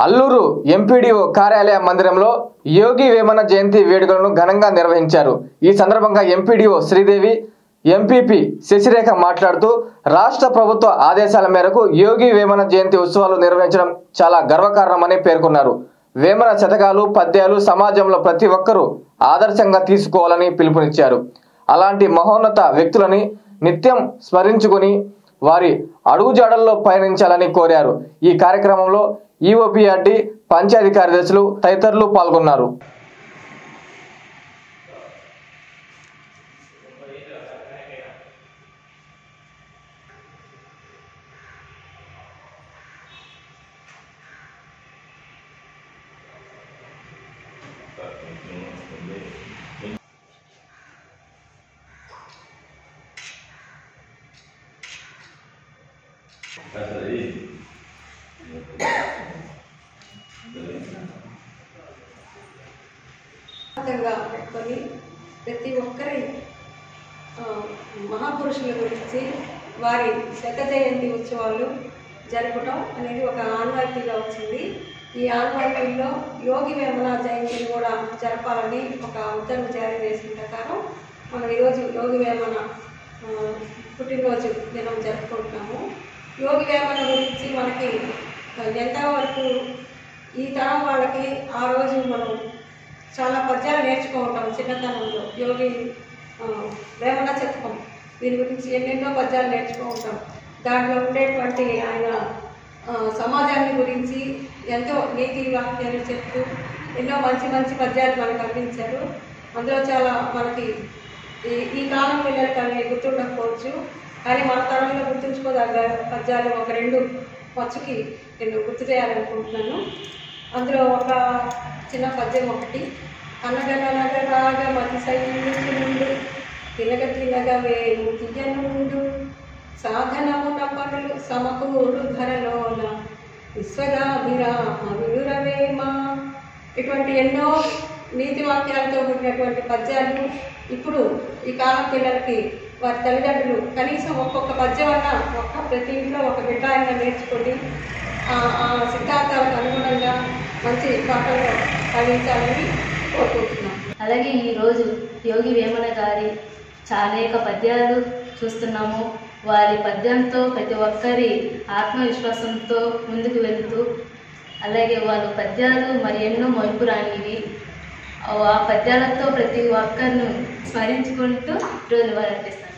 Alluri MPDO కార్యాలయ మందిరంలో యోగి వేమన జయంతి వేడుకలను ఘనంగా నిర్వహించారు ఈ సందర్భంగా ఎంపీడీఓ శ్రీదేవి ఎంపీపీ శశిరేఖ మాట్లాడుతూ రాష్ట్ర ప్రభుత్వ ఆదేశాల మేరకు యోగి వేమన జయంతి ఉత్సవాలు నిర్వహించడం చాలా గర్వకారణమని పేర్కొన్నారు వేమన శతకాలు పద్యాలు సమాజంలో ప్రతి ఒక్కరూ ఆదర్శంగా తీసుకోవాలని పిలుపునిచ్చారు అలాంటి మహోన్నత వ్యక్తులని నిత్యం స్మరించుకుని వారి అడుగుజాడల్లో పయనించాలని కోరారు ఈ కార్యక్రమంలో ఈఓపీఆర్టీ పంచాయతీ కార్యదర్శులు తదితరులు పాల్గొన్నారు ఆధారంగా పెట్టుకొని ప్రతి ఒక్కరి ఆ, మహాపురుషుల గురించి వారి శత జయంతి ఉత్సవాలు జరపడం అనేది ఒక ఆనవాయితీగా వచ్చింది ఈ ఆనవాయితీల్లో యోగి వేమన జయంతిని కూడా జరపాలని ఒక ఉత్తర్వు జారీ చేసిన ప్రకారం మనం ఈరోజు యోగి వేమన ఆ, పుట్టినరోజు దినం జరుపుకుంటున్నాము యోగి వేమన గురించి మనకి ఎంతవరకు ఈ తరం వాళ్ళకి ఆ రోజు మనం చాలా పద్యాలు నేర్చుకో ఉంటాం చిన్నతనంలో యోగి ఆ, వేమన శతకం దీని గురించి ఎన్నెన్నో పద్యాలు నేర్చుకో ఉంటాం దాంట్లో ఉండేటువంటి ఆయన ఆ, సమాజాన్ని గురించి ఎంతో నీతి వాక్యాలు చెప్తూ ఎన్నో మంచి మంచి పద్యాలు మనకు అందించారు అందులో చాలా మనకి ఈ ఈ కాలం పిల్లలకి అవి గుర్తుండకపోవచ్చు కానీ మన తరంలో గుర్తుంచుకోదగ్గ పద్యాలు ఒక రెండు వచ్చుకి నేను గుర్తు చేయాలనుకుంటున్నాను అందులో ఒక చిన్న పద్యం ఒకటి అనగనగరాగ మతి సైన్యుడు తినగ తినగ వేలు తీయనుండు సాధనమున పనులు సమకూరు ధరలోన విశ్వదాభిరామ వినురవేమ ఇటువంటి ఎన్నో నీతి వాక్యాలతో కూడినటువంటి పద్యాలు ఇప్పుడు ఈ కాలం పిల్లలకి వారి తల్లిదండ్రులు కనీసం ఒక్కొక్క పద్యం అన్న ఒక్క ప్రతి ఇంట్లో ఒక బిడ్డ అయినా నేర్చుకొని ఆ ఆ సిద్ధాంతాలకు అనుగుణంగా మంచి పాటలు పండించాలని కోరుకుంటున్నాం అలాగే ఈరోజు యోగి వేమన గారి చా- అనేక పద్యాలు చూస్తున్నాము వారి పద్యంతో ప్రతి ఒక్కరి ఆత్మవిశ్వాసంతో ముందుకు వెళుతూ అలాగే వాళ్ళ పద్యాలు మరి ఎన్నో మలుపు రానివి ఆ పద్యాలతో ప్రతి ఒక్కరిని స్మరించుకుంటూ రోజు నివాళులర్పిస్తాను